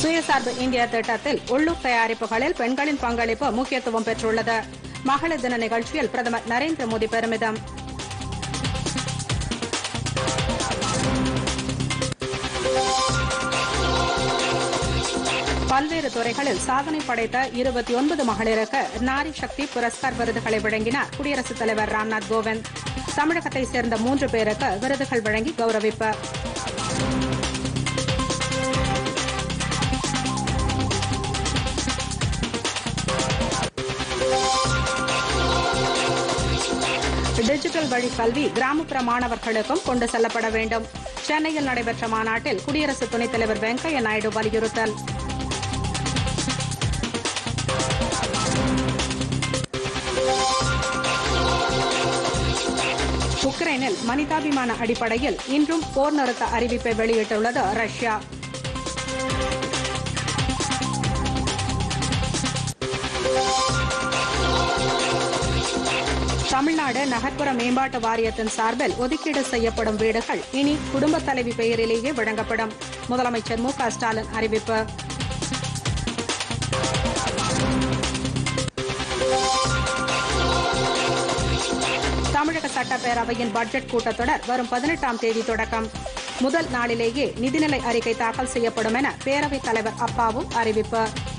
சுயசார்பு இந்தியா திட்டத்தில் உள்ளூர் தயாரிப்புகளில் பெண்களின் பங்களிப்பு முக்கியத்துவம் பெற்றுள்ளது மகளிர் தின நிகழ்ச்சியில் பிரதமர் நரேந்திர மோடி பெருமிதம் பல்வேறு துறைகளில் சாதனை படைத்த இருபத்தி ஒன்பது மகளிருக்கு நாரி சக்தி புரஸ்கார் விருதுகளை வழங்கினார் குடியரசுத் தலைவர் ராம்நாத் கோவிந்த் தமிழகத்தைச் சேர்ந்த மூன்று பேருக்கு விருதுகள் வழங்கி கௌரவிப்பு டிஜிட்டல் வழி கல்வி கிராமப்புற மாணவர்களுக்கும் கொண்டு செல்லப்பட வேண்டும் சென்னையில் நடைபெற்ற மாநாட்டில் குடியரசு துணைத் தலைவர் வெங்கையா நாயுடு வலியுறுத்தல் உக்ரைனில் மனிதாபிமான அடிப்படையில் இன்றும் போர் நிறுத்த அறிவிப்பை வெளியிட்டுள்ளது ரஷ்யா தமிழ்நாடு நகர்ப்புற மேம்பாட்டு வாரியத்தின் சார்பில் ஒதுக்கீடு செய்யப்படும் வீடுகள் இனி குடும்பத் தலைவி பெயரிலேயே வழங்கப்படும் முதலமைச்சர் மு க ஸ்டாலின் அறிவிப்பு தமிழக சட்டப்பேரவையின் பட்ஜெட் கூட்டத்தொடர் வரும் பதினெட்டாம் தேதி தொடக்கம் முதல் நாளிலேயே நிதிநிலை அறிக்கை தாக்கல் செய்யப்படும் என பேரவைத் தலைவர் அப்பாவு அறிவிப்பு